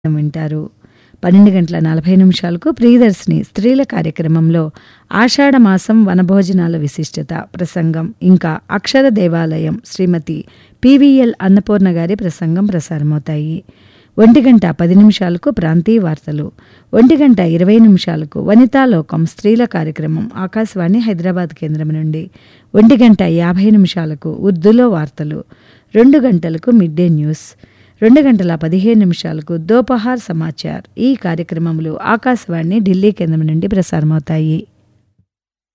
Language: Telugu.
వింటారు పన్నెండు గంటల నలభై నిమిషాలకు ప్రియదర్శిని స్త్రీల కార్యక్రమంలో ఆషాఢ మాసం వనభోజనాల విశిష్టత ప్రసంగం ఇంకా అక్షర దేవాలయం శ్రీమతి పివిఎల్ అన్నపూర్ణ గారి ప్రసంగం ప్రసారమవుతాయి ఒంటి గంట పది నిమిషాలకు ప్రాంతీయ వార్తలు ఒంటి గంట ఇరవై నిమిషాలకు వనితాలోకం స్త్రీల కార్యక్రమం ఆకాశవాణి హైదరాబాద్ కేంద్రం నుండి ఒంటి గంట యాభై నిమిషాలకు ఉర్దూలో వార్తలు రెండు గంటలకు మిడ్ డే న్యూస్ రెండు గంటల పదిహేను నిమిషాలకు దోపహార్ సమాచార్ ఈ కార్యక్రమములు ఆకాశవాణి ఢిల్లీ కేంద్రం నుండి ప్రసారమవుతాయి